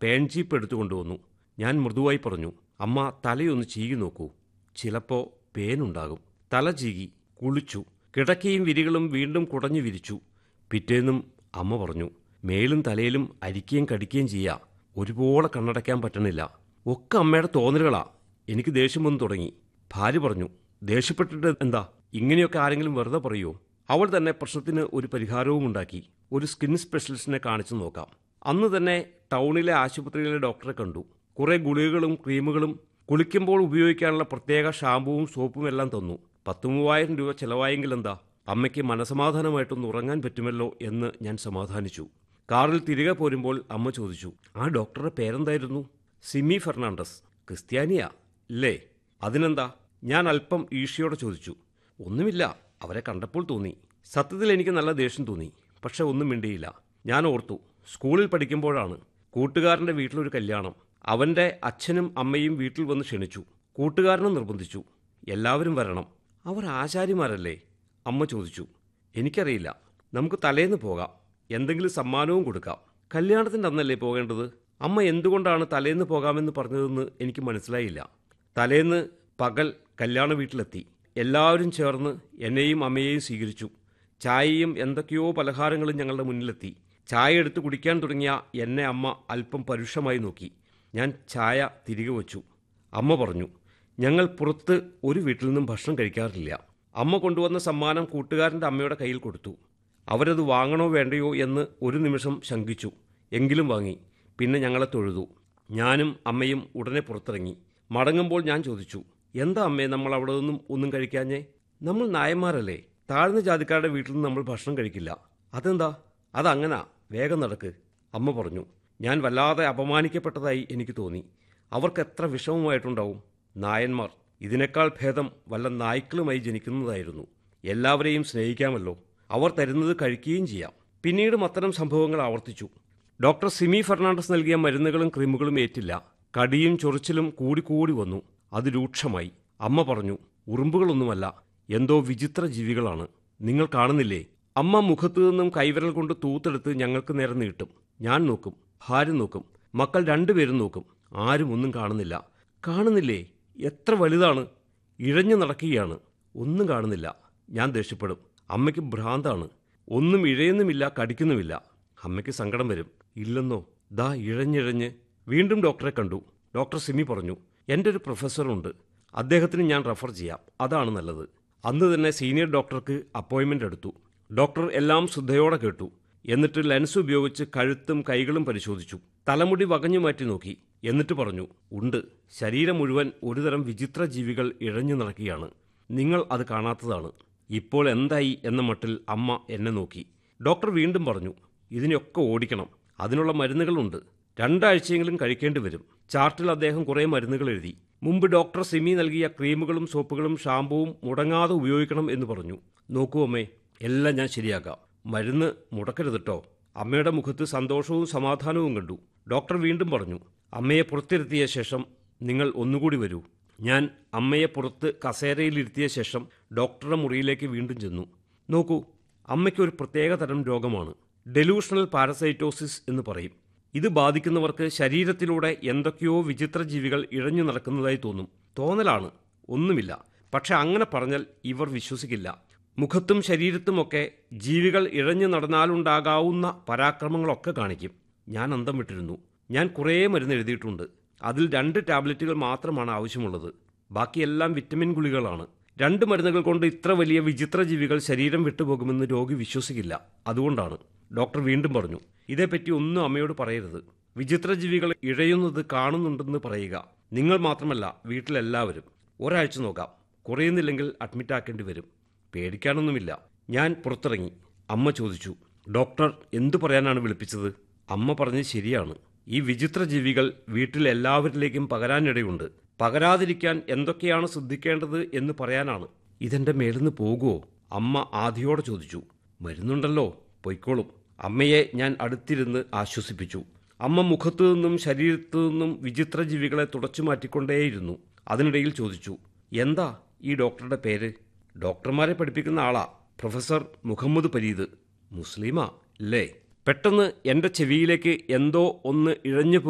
പേൻ ചീപ്പ് എടുത്തു കൊണ്ടുവന്നു ഞാൻ മൃദുവായി പറഞ്ഞു അമ്മ തലയൊന്ന് ചീകി നോക്കൂ ചിലപ്പോൾ പേനുണ്ടാകും തല ചീകി കുളിച്ചു കിടക്കയും വിരികളും വീണ്ടും കുടഞ്ഞു വിരിച്ചു പിറ്റേന്നും അമ്മ പറഞ്ഞു മേലും തലയിലും അരിക്കുകയും കടിക്കുകയും ചെയ്യാ ഒരുപോലെ കണ്ണടയ്ക്കാൻ പറ്റണില്ല ഒക്കെ അമ്മയുടെ തോന്നലുകളാ എനിക്ക് ദേഷ്യം വന്നു തുടങ്ങി ഭാര്യ പറഞ്ഞു ദേഷ്യപ്പെട്ടിട്ട് എന്താ ഇങ്ങനെയൊക്കെ ആരെങ്കിലും വെറുതെ പറയുമോ അവൾ തന്നെ പ്രശ്നത്തിന് ഒരു പരിഹാരവും ഉണ്ടാക്കി ഒരു സ്കിൻ സ്പെഷ്യലിസ്റ്റിനെ കാണിച്ചു നോക്കാം അന്ന് തന്നെ ടൗണിലെ ആശുപത്രിയിലെ ഡോക്ടറെ കണ്ടു കുറെ ഗുളികകളും ക്രീമുകളും കുളിക്കുമ്പോൾ ഉപയോഗിക്കാനുള്ള പ്രത്യേക ഷാമ്പുവും സോപ്പും എല്ലാം തന്നു പത്ത് മൂവായിരം രൂപ ചെലവായെങ്കിൽ എന്താ അമ്മയ്ക്ക് മനസമാധാനമായിട്ടൊന്ന് ഉറങ്ങാൻ പറ്റുമല്ലോ എന്ന് ഞാൻ സമാധാനിച്ചു കാറിൽ തിരികെ പോരുമ്പോൾ അമ്മ ചോദിച്ചു ആ ഡോക്ടറുടെ പേരെന്തായിരുന്നു സിമി ഫെർണാണ്ടസ് ക്രിസ്ത്യാനിയാ ഇല്ലേ അതിനെന്താ ഞാൻ അല്പം ഈഷയോടെ ചോദിച്ചു ഒന്നുമില്ല അവരെ കണ്ടപ്പോൾ തോന്നി സത്യത്തിൽ എനിക്ക് നല്ല ദേഷ്യം തോന്നി പക്ഷെ ഒന്നും മിണ്ടിയില്ല ഞാൻ ഓർത്തു സ്കൂളിൽ പഠിക്കുമ്പോഴാണ് കൂട്ടുകാരൻ്റെ വീട്ടിലൊരു കല്യാണം അവൻ്റെ അച്ഛനും അമ്മയും വീട്ടിൽ വന്ന് ക്ഷണിച്ചു കൂട്ടുകാരനും നിർബന്ധിച്ചു എല്ലാവരും വരണം അവർ ആശാരിമാരല്ലേ അമ്മ ചോദിച്ചു എനിക്കറിയില്ല നമുക്ക് തലേന്ന് പോകാം എന്തെങ്കിലും സമ്മാനവും കൊടുക്കാം കല്യാണത്തിൻ്റെ അന്നല്ലേ പോകേണ്ടത് അമ്മ എന്തുകൊണ്ടാണ് തലേന്ന് പോകാമെന്ന് പറഞ്ഞതെന്ന് എനിക്ക് മനസ്സിലായില്ല തലേന്ന് പകൽ കല്യാണ വീട്ടിലെത്തി എല്ലാവരും ചേർന്ന് എന്നെയും അമ്മയെയും സ്വീകരിച്ചു ചായയും എന്തൊക്കെയോ പലഹാരങ്ങളും ഞങ്ങളുടെ മുന്നിലെത്തി ചായ എടുത്ത് കുടിക്കാൻ തുടങ്ങിയ എന്നെ അമ്മ അല്പം പരുഷമായി നോക്കി ഞാൻ ചായ തിരികെ വച്ചു അമ്മ പറഞ്ഞു ഞങ്ങൾ പുറത്ത് ഒരു വീട്ടിൽ നിന്നും ഭക്ഷണം കഴിക്കാറില്ല അമ്മ കൊണ്ടുവന്ന സമ്മാനം കൂട്ടുകാരൻ്റെ അമ്മയുടെ കയ്യിൽ കൊടുത്തു അവരത് വാങ്ങണോ വേണ്ടയോ എന്ന് ഒരു നിമിഷം ശങ്കിച്ചു എങ്കിലും വാങ്ങി പിന്നെ ഞങ്ങളെ തൊഴുതു ഞാനും അമ്മയും ഉടനെ പുറത്തിറങ്ങി മടങ്ങുമ്പോൾ ഞാൻ ചോദിച്ചു എന്താ അമ്മേ നമ്മൾ അവിടെ നിന്നും ഒന്നും കഴിക്കാഞ്ഞേ നമ്മൾ നായന്മാരല്ലേ താഴ്ന്ന ജാതിക്കാരുടെ വീട്ടിൽ നിന്ന് നമ്മൾ ഭക്ഷണം കഴിക്കില്ല അതെന്താ അതങ്ങനാ വേഗം നടക്ക് അമ്മ പറഞ്ഞു ഞാൻ വല്ലാതെ അപമാനിക്കപ്പെട്ടതായി എനിക്ക് തോന്നി അവർക്ക് എത്ര വിഷമമായിട്ടുണ്ടാവും നായന്മാർ ഇതിനേക്കാൾ ഭേദം വല്ല നായ്ക്കളുമായി ജനിക്കുന്നതായിരുന്നു എല്ലാവരെയും സ്നേഹിക്കാമല്ലോ അവർ തരുന്നത് കഴിക്കുകയും ചെയ്യാം പിന്നീടും അത്തരം സംഭവങ്ങൾ ആവർത്തിച്ചു ഡോക്ടർ സിമി ഫെർണാണ്ടസ് നൽകിയ മരുന്നുകളും ക്രീമുകളും ഏറ്റില്ല കടിയും ചൊറിച്ചിലും കൂടിക്കൂടി വന്നു അത് രൂക്ഷമായി അമ്മ പറഞ്ഞു ഉറുമ്പുകളൊന്നുമല്ല എന്തോ വിചിത്ര ജീവികളാണ് നിങ്ങൾ കാണുന്നില്ലേ അമ്മ മുഖത്തു നിന്നും കൈവിരൽ കൊണ്ട് തൂത്തെടുത്ത് ഞങ്ങൾക്ക് നേരെ നീട്ടും ഞാൻ നോക്കും ഭാര്യ നോക്കും മക്കൾ രണ്ടുപേരും നോക്കും ആരും ഒന്നും കാണുന്നില്ല കാണുന്നില്ലേ എത്ര വലുതാണ് ഇഴഞ്ഞു നടക്കുകയാണ് ഒന്നും കാണുന്നില്ല ഞാൻ ദേഷ്യപ്പെടും അമ്മയ്ക്ക് ഭ്രാന്താണ് ഒന്നും ഇഴയുന്നുമില്ല കടിക്കുന്നുമില്ല അമ്മയ്ക്ക് സങ്കടം വരും ഇല്ലെന്നോ ദാ ഇഴഞ്ഞിഴഞ്ഞ് വീണ്ടും ഡോക്ടറെ കണ്ടു ഡോക്ടർ സിമി പറഞ്ഞു എൻ്റെ ഒരു പ്രൊഫസറുണ്ട് അദ്ദേഹത്തിന് ഞാൻ റെഫർ ചെയ്യാം അതാണ് നല്ലത് അന്ന് തന്നെ സീനിയർ ഡോക്ടർക്ക് അപ്പോയിൻമെൻ്റ് എടുത്തു ഡോക്ടർ എല്ലാം ശ്രദ്ധയോടെ കേട്ടു എന്നിട്ട് ലെൻസ് ഉപയോഗിച്ച് കഴുത്തും കൈകളും പരിശോധിച്ചു തലമുടി വകഞ്ഞു മാറ്റി നോക്കി എന്നിട്ട് പറഞ്ഞു ഉണ്ട് ശരീരം മുഴുവൻ ഒരുതരം വിചിത്ര ജീവികൾ ഇഴഞ്ഞു നടക്കുകയാണ് നിങ്ങൾ അത് കാണാത്തതാണ് ഇപ്പോൾ എന്തായി എന്ന മട്ടിൽ അമ്മ എന്നെ നോക്കി ഡോക്ടർ വീണ്ടും പറഞ്ഞു ഇതിനൊക്കെ ഓടിക്കണം അതിനുള്ള മരുന്നുകളുണ്ട് രണ്ടാഴ്ചയെങ്കിലും കഴിക്കേണ്ടി വരും ചാർട്ടിൽ അദ്ദേഹം കുറേ മരുന്നുകൾ എഴുതി മുമ്പ് ഡോക്ടർ സിമി നൽകിയ ക്രീമുകളും സോപ്പുകളും ഷാമ്പുവും മുടങ്ങാതെ ഉപയോഗിക്കണം എന്ന് പറഞ്ഞു നോക്കൂ അമ്മേ എല്ലാം ഞാൻ ശരിയാക്കാം മരുന്ന് മുടക്കരുത് കേട്ടോ അമ്മയുടെ മുഖത്ത് സന്തോഷവും സമാധാനവും കണ്ടു ഡോക്ടർ വീണ്ടും പറഞ്ഞു അമ്മയെ പുറത്തിരുത്തിയ ശേഷം നിങ്ങൾ ഒന്നുകൂടി വരൂ ഞാൻ അമ്മയെ പുറത്ത് കസേരയിലിരുത്തിയ ശേഷം ഡോക്ടറുടെ മുറിയിലേക്ക് വീണ്ടും ചെന്നു നോക്കൂ അമ്മയ്ക്ക് ഒരു പ്രത്യേക തരം രോഗമാണ് ഡെലൂഷണൽ പാരസൈറ്റോസിസ് എന്ന് പറയും ഇത് ബാധിക്കുന്നവർക്ക് ശരീരത്തിലൂടെ എന്തൊക്കെയോ വിചിത്ര ജീവികൾ ഇഴഞ്ഞു നടക്കുന്നതായി തോന്നും തോന്നലാണ് ഒന്നുമില്ല പക്ഷെ അങ്ങനെ പറഞ്ഞാൽ ഇവർ വിശ്വസിക്കില്ല മുഖത്തും ശരീരത്തുമൊക്കെ ജീവികൾ ഇഴഞ്ഞു നടന്നാലുണ്ടാകാവുന്ന പരാക്രമങ്ങളൊക്കെ കാണിക്കും ഞാൻ അന്തം വിട്ടിരുന്നു ഞാൻ കുറേ മരുന്ന് എഴുതിയിട്ടുണ്ട് അതിൽ രണ്ട് ടാബ്ലറ്റുകൾ മാത്രമാണ് ആവശ്യമുള്ളത് ബാക്കിയെല്ലാം വിറ്റമിൻ ഗുളികളാണ് രണ്ട് മരുന്നുകൾ കൊണ്ട് ഇത്ര വലിയ വിചിത്ര ജീവികൾ ശരീരം വിട്ടുപോകുമെന്ന് രോഗി വിശ്വസിക്കില്ല അതുകൊണ്ടാണ് ഡോക്ടർ വീണ്ടും പറഞ്ഞു ഇതേപ്പറ്റി ഒന്നും അമ്മയോട് പറയരുത് വിചിത്ര ജീവികൾ ഇഴയുന്നത് കാണുന്നുണ്ടെന്ന് പറയുക നിങ്ങൾ മാത്രമല്ല വീട്ടിലെല്ലാവരും ഒരാഴ്ച നോക്കാം കുറയുന്നില്ലെങ്കിൽ അഡ്മിറ്റ് ആക്കേണ്ടി വരും പേടിക്കാനൊന്നുമില്ല ഞാൻ പുറത്തിറങ്ങി അമ്മ ചോദിച്ചു ഡോക്ടർ എന്തു പറയാനാണ് വിളിപ്പിച്ചത് അമ്മ പറഞ്ഞത് ശരിയാണ് ഈ വിചിത്ര ജീവികൾ വീട്ടിൽ എല്ലാവരിലേക്കും പകരാനിടയുണ്ട് പകരാതിരിക്കാൻ എന്തൊക്കെയാണ് ശ്രദ്ധിക്കേണ്ടത് എന്ന് പറയാനാണ് ഇതെന്റെ മേലിന്ന് പോകുമോ അമ്മ ആദിയോടെ ചോദിച്ചു മരുന്നുണ്ടല്ലോ പൊയ്ക്കോളും അമ്മയെ ഞാൻ അടുത്തിരുന്ന് ആശ്വസിപ്പിച്ചു അമ്മ മുഖത്തു നിന്നും ശരീരത്തു നിന്നും വിചിത്ര ജീവികളെ തുടച്ചു മാറ്റിക്കൊണ്ടേയിരുന്നു അതിനിടയിൽ ചോദിച്ചു എന്താ ഈ ഡോക്ടറുടെ പേര് ഡോക്ടർമാരെ പഠിപ്പിക്കുന്ന ആളാ പ്രൊഫസർ മുഹമ്മദ് പരീദ് മുസ്ലിമാ അല്ലേ പെട്ടെന്ന് എൻ്റെ ചെവിയിലേക്ക് എന്തോ ഒന്ന് ഇഴഞ്ഞു